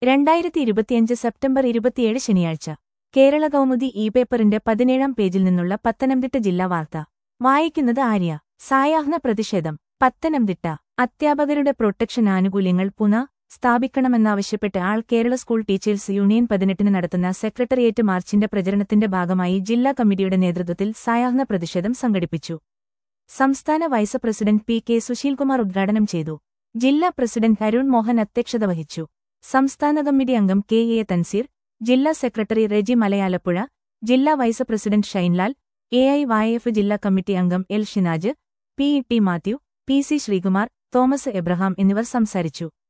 രണ്ടായിരത്തി ഇരുപത്തിയഞ്ച് സെപ്റ്റംബർ ഇരുപത്തിയേഴ് ശനിയാഴ്ച കേരള കൗമുദി ഇ പേപ്പറിന്റെ പതിനേഴാം പേജിൽ നിന്നുള്ള പത്തനംതിട്ട ജില്ലാ വാർത്ത വായിക്കുന്നത് ആര്യ സായാഹ്ന പ്രതിഷേധം പത്തനംതിട്ട അധ്യാപകരുടെ പ്രൊട്ടക്ഷൻ ആനുകൂല്യങ്ങൾ പുന സ്ഥാപിക്കണമെന്നാവശ്യപ്പെട്ട് all Kerala school teachers union പതിനെട്ടിന് നടത്തുന്ന സെക്രട്ടേറിയറ്റ് മാർച്ചിന്റെ പ്രചരണത്തിന്റെ ഭാഗമായി ജില്ലാ കമ്മിറ്റിയുടെ നേതൃത്വത്തിൽ സായാഹ്ന പ്രതിഷേധം സംഘടിപ്പിച്ചു സംസ്ഥാന vice president P K Susheelkumar ഉദ്ഘാടനം ചെയ്തു ജില്ലാ പ്രസിഡന്റ് അരുൺ മോഹൻ അധ്യക്ഷത വഹിച്ചു സംസ്ഥാന കമ്മിറ്റി അംഗം കെ എ തൻസീർ ജില്ലാ സെക്രട്ടറി റെജി മലയാലപ്പുഴ ജില്ലാ vice president Shinelal A I YF ജില്ലാ കമ്മിറ്റി അംഗം L Shinaj P E T Mathew P C Sreekumar Thomas Abraham എന്നിവർ സംസാരിച്ചു